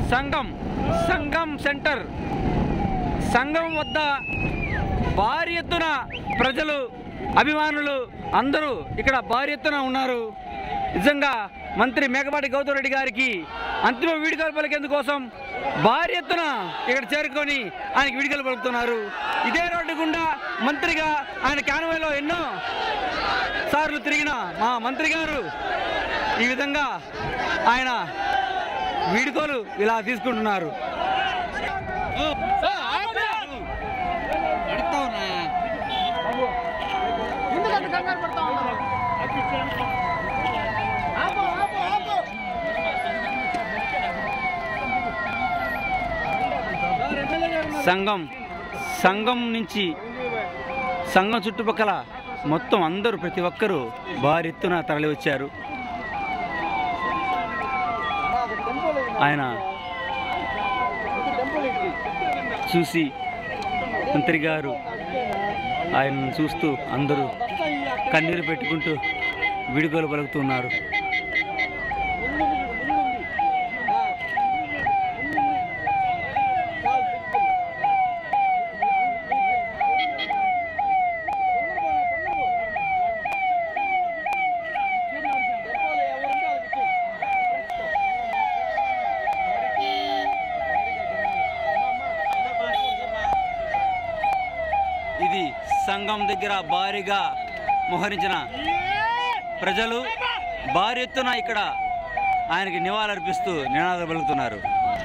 సంఘం సంఘం సెంటర్ సంఘం వద్ద భారీ ఎత్తున ప్రజలు అభిమానులు అందరూ ఇక్కడ భారీ ఎత్తున ఉన్నారు నిజంగా మంత్రి మేకపాటి గౌతమ్ రెడ్డి గారికి అంతిమ వీడుకలు పలికేందుకోసం భారీ ఎత్తున ఇక్కడ చేరుకొని ఆయనకి వీడుకలు పలుకుతున్నారు ఇదే రోడ్డు గుండా మంత్రిగా ఆయన కాన్వాయ్లో ఎన్నో సార్లు తిరిగిన మా మంత్రి గారు ఈ విధంగా ఆయన వీడుకోలు ఇలా తీసుకుంటున్నారు ఎందుకంత కంగారు పడతా ఉన్నారు ఆపు ఆపు ఆపు సంఘం సంఘం నుంచి సంఘం చుట్టుపక్కల మొత్తం అందరూ ప్రతి ఒక్కరూ భారీ ఎత్తున తరలి వచ్చారు ఆయన చూసి మంత్రి గారు ఆయనను చూస్తూ అందరూ కన్నీరు పెట్టుకుంటూ విడుదల పలుకుతున్నారు ఇది సంఘం దగ్గర భారీగా మోహరించిన ప్రజలు భారీ ఎత్తున ఇక్కడ ఆయనకి నివాళులర్పిస్తూ నినాదాలు పలుకుతున్నారు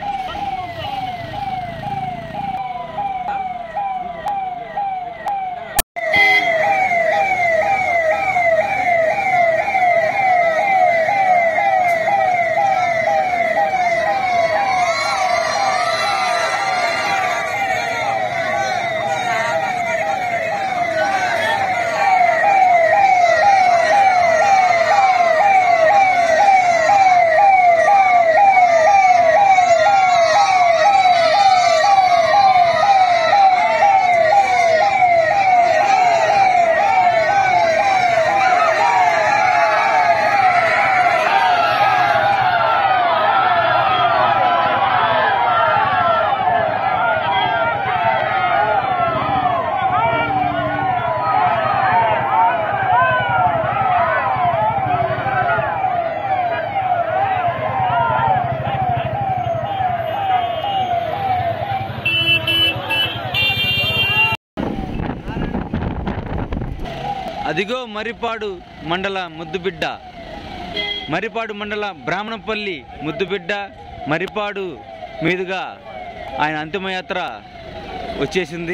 అదిగో మరిపాడు మండల ముద్దుబిడ్డ మరిపాడు మండల బ్రాహ్మణపల్లి ముద్దుబిడ్డ మరిపాడు మీదుగా ఆయన అంతిమయాత్ర వచ్చేసింది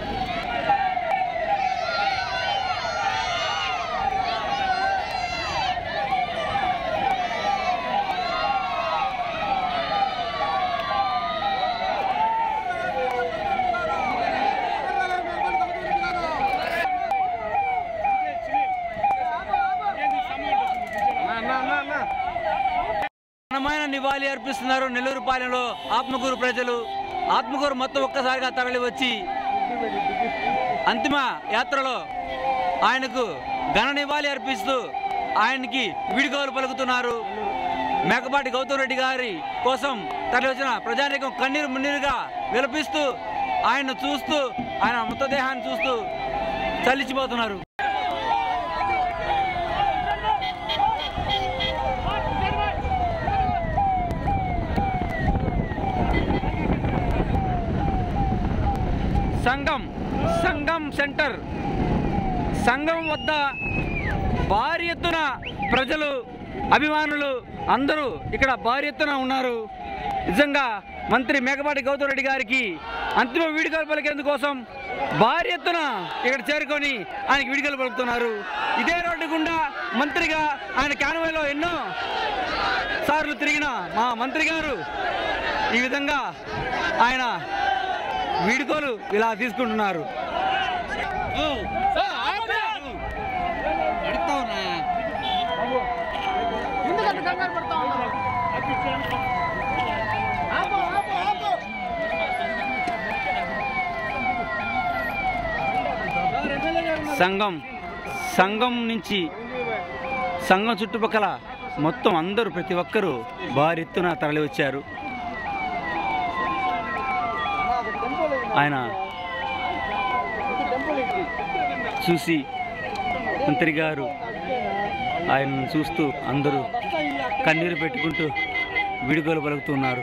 ఘనమైన నివాళి అర్పిస్తున్నారు నెల్లూరు పాలెంలో ఆత్మకూరు ప్రజలు ఆత్మకూరు మొత్తం ఒక్కసారిగా తరలి వచ్చి అంతిమ యాత్రలో ఆయనకు ఘన నివాళి అర్పిస్తూ ఆయనకి వీడుకోలు పలుకుతున్నారు మేకపాటి గౌతమ్ రెడ్డి గారి కోసం తరలి వచ్చిన ప్రజానీకం కన్నీరు మున్నీరుగా విలపిస్తూ ఆయన చూస్తూ ఆయన మృతదేహాన్ని చూస్తూ చలించిపోతున్నారు సంఘం సంఘం సెంటర్ సంఘం వద్ద భారీ ఎత్తున ప్రజలు అభిమానులు అందరూ ఇక్కడ భారీ ఎత్తున ఉన్నారు నిజంగా మంత్రి మేకపాటి గౌతమ్ రెడ్డి గారికి అంతిమ వీడుకలు పలికేందుకోసం భారీ ఎత్తున ఇక్కడ చేరుకొని ఆయనకి వీడుకలు పలుకుతున్నారు ఇదే రోడ్డు గుండా మంత్రిగా ఆయన కాన్వాయ్లో ఎన్నో సార్లు తిరిగిన మా మంత్రి గారు ఈ విధంగా ఆయన వీడుకోలు ఇలా తీసుకుంటున్నారు ఎందుకంత కంగారు పడతా ఉన్నారు ఆపు ఆపు ఆపు సంఘం సంఘం నుంచి సంఘం చుట్టుపక్కల మొత్తం అందరూ ప్రతి ఒక్కరూ భారీ ఎత్తున తరలి వచ్చారు ఆయన చూసి మంత్రి గారు ఆయనను చూస్తూ అందరూ కన్నీరు పెట్టుకుంటూ విడుదల పలుకుతున్నారు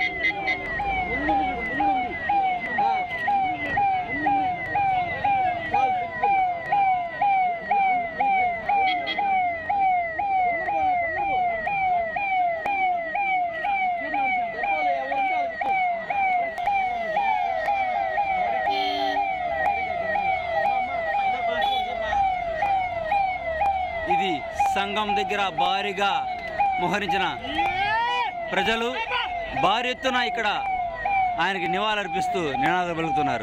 ఇది సంఘం దగ్గర భారీగా మోహరించిన ప్రజలు భారీ ఎత్తున ఇక్కడ ఆయనకి నివాళులర్పిస్తూ నినాదాలు పలుకుతున్నారు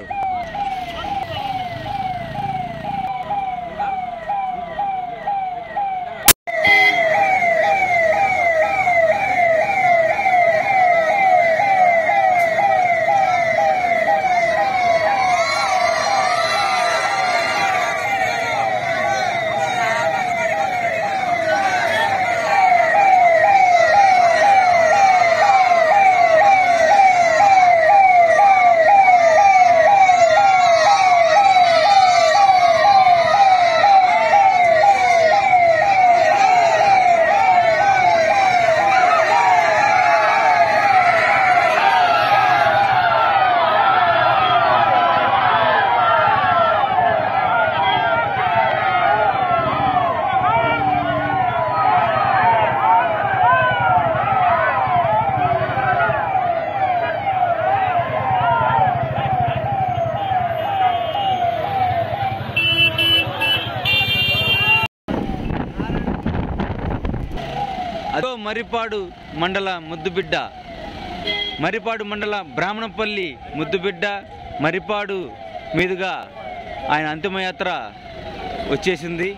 అదో మరిపాడు మండల ముద్దుబిడ్డ మరిపాడు మండల బ్రాహ్మణపల్లి ముద్దుబిడ్డ మరిపాడు మీదుగా ఆయన అంతిమయాత్ర వచ్చేసింది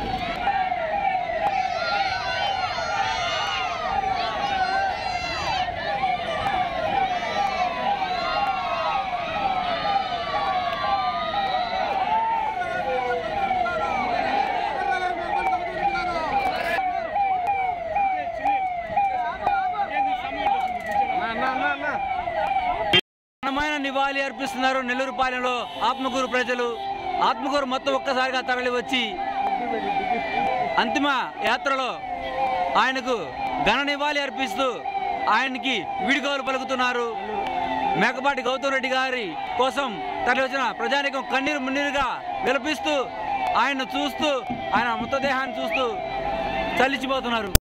ఘనమైన నివాళి అర్పిస్తున్నారు నెల్లూరు పాలెంలో ఆత్మకూరు ప్రజలు ఆత్మకూరు మొత్తం ఒక్కసారిగా తరలి వచ్చి అంతిమ యాత్రలో ఆయనకు ఘన నివాళి అర్పిస్తూ ఆయనకి వీడుకోలు పలుకుతున్నారు మేకపాటి గౌతమ్ రెడ్డి గారి కోసం తరలి వచ్చిన ప్రజానికం కన్నీరు మున్నీరుగా విలపిస్తూ ఆయన చూస్తూ ఆయన మృతదేహాన్ని చూస్తూ చలించిపోతున్నారు